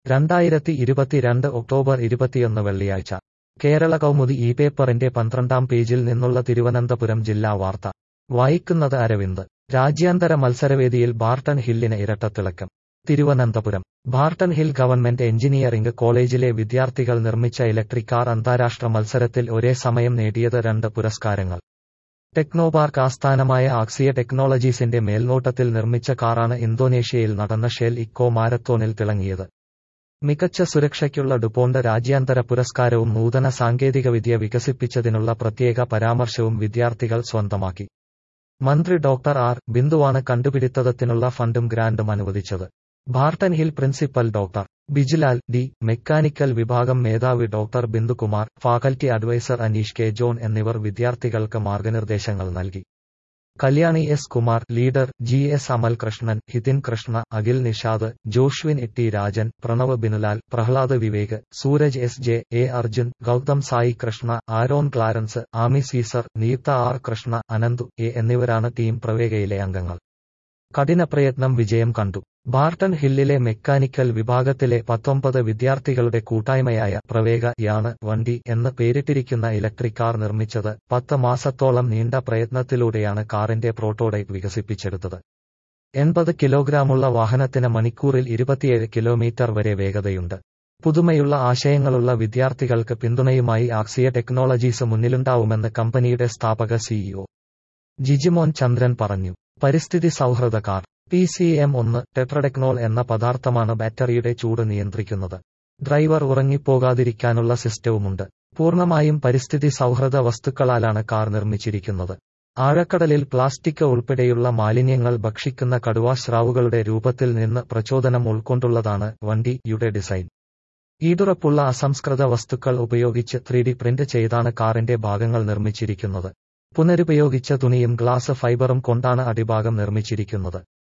രണ്ടായിരത്തി ഇരുപത്തിരണ്ട് ഒക്ടോബർ ഇരുപത്തിയൊന്ന് വെള്ളിയാഴ്ച കേരള കൗമുദി ഈ പേപ്പറിന്റെ പന്ത്രണ്ടാം പേജിൽ നിന്നുള്ള തിരുവനന്തപുരം ജില്ലാ വാർത്ത വായിക്കുന്നത് അരവിന്ദ് രാജ്യാന്തര മത്സരവേദിയിൽ ബാർട്ടൺ ഹില്ലിന് ഇരട്ടത്തിളക്കം Thiruvananthapuram Barton Hill government engineering കോളേജിലെ വിദ്യാർത്ഥികൾ നിർമ്മിച്ച ഇലക്ട്രിക് കാർ അന്താരാഷ്ട്ര മത്സരത്തിൽ ഒരേ സമയം നേടിയത് രണ്ട് പുരസ്കാരങ്ങൾ ടെക്നോപാർക്ക് ആസ്ഥാനമായ ആക്സിയ ടെക്നോളജീസിന്റെ മേൽനോട്ടത്തിൽ നിർമ്മിച്ച കാറാണ് ഇന്തോനേഷ്യയിൽ നടന്ന ഷെൽ ഇക്കോ മാരത്തോണിൽ തിളങ്ങിയത് മികച്ച സുരക്ഷയ്ക്കുള്ള ഡുപോണ്ട് രാജ്യാന്തര പുരസ്കാരവും നൂതന സാങ്കേതികവിദ്യ വികസിപ്പിച്ചതിനുള്ള പ്രത്യേക പരാമർശവും വിദ്യാർത്ഥികൾ സ്വന്തമാക്കി മന്ത്രി ഡോക്ടർ ആർ ബിന്ദുവാണ് കണ്ടുപിടിത്തത്തിനുള്ള ഫണ്ടും ഗ്രാന്റും അനുവദിച്ചത് Barton Hill principal doctor Bijilal D mechanical വിഭാഗം മേധാവി doctor Bindukumar faculty adviser Aneesh K John എന്നിവർ വിദ്യാർത്ഥികൾക്ക് മാർഗനിർദ്ദേശങ്ങൾ നൽകി Kalyani S Kumar leader G S Amal Krishnan Hithin Krishna Akhil Nishad Joshwin Itty Rajan Pranav Binulal Prahlad Vivek Sooraj S J A Arjun Gautham Sai Krishna Aaron Clarence Amy Caesar Neetha R Krishna Ananthu A എന്നിവരാണ് ടീം പ്രവേഗയിലെ അംഗങ്ങൾ കഠിനപ്രയത്നം വിജയം കണ്ടു ബാർട്ടൺ ഹില്ലിലെ മെക്കാനിക്കൽ വിഭാഗത്തിലെ പത്തൊമ്പത് വിദ്യാർത്ഥികളുടെ കൂട്ടായ്മയായ പ്രവേഗയാണ് വണ്ടി എന്ന് പേരിട്ടിരിക്കുന്ന ഇലക്ട്രിക് കാർ നിർമ്മിച്ചത് പത്ത് മാസത്തോളം നീണ്ട പ്രയത്നത്തിലൂടെയാണ് കാറിന്റെ പ്രോട്ടോടൈപ്പ് വികസിപ്പിച്ചെടുത്തത് എൺപത് കിലോഗ്രാമുള്ള വാഹനത്തിന് മണിക്കൂറിൽ ഇരുപത്തിയേഴ് കിലോമീറ്റർ വരെ വേഗതയുണ്ട് പുതുമയുള്ള ആശയങ്ങളുള്ള വിദ്യാർത്ഥികൾക്ക് പിന്തുണയുമായി ആക്സിയ ടെക്നോളജീസ് മുന്നിലുണ്ടാവുമെന്ന് കമ്പനിയുടെ സ്ഥാപക സിഇഒ ജിജിമോൻ ചന്ദ്രൻ പറഞ്ഞു പരിസ്ഥിതി സൗഹൃദ കാർ പി സി എം ഒന്ന് ടെട്രഡെക്നോൾ എന്ന പദാർത്ഥമാണ് ബാറ്ററിയുടെ ചൂട് നിയന്ത്രിക്കുന്നത് ഡ്രൈവർ ഉറങ്ങിപ്പോകാതിരിക്കാനുള്ള സിസ്റ്റവുമുണ്ട് പൂർണ്ണമായും പരിസ്ഥിതി സൗഹൃദ വസ്തുക്കളാലാണ് കാർ നിർമ്മിച്ചിരിക്കുന്നത് ആഴക്കടലിൽ പ്ലാസ്റ്റിക് ഉൾപ്പെടെയുള്ള മാലിന്യങ്ങൾ ഭക്ഷിക്കുന്ന കടുവാശ്രാവുകളുടെ രൂപത്തിൽ നിന്ന് പ്രചോദനം ഉൾക്കൊണ്ടുള്ളതാണ് വണ്ടിയുടെ ഡിസൈൻ ഈടുറപ്പുള്ള അസംസ്കൃത വസ്തുക്കൾ ഉപയോഗിച്ച് ത്രീ ഡി പ്രിന്റ് ചെയ്താണ് കാറിന്റെ ഭാഗങ്ങൾ നിർമ്മിച്ചിരിക്കുന്നത് പുനരുപയോഗിച്ച തുണിയും ഗ്ലാസ് ഫൈബറും കൊണ്ടാണ് അടിഭാഗം നിർമ്മിച്ചിരിക്കുന്നത്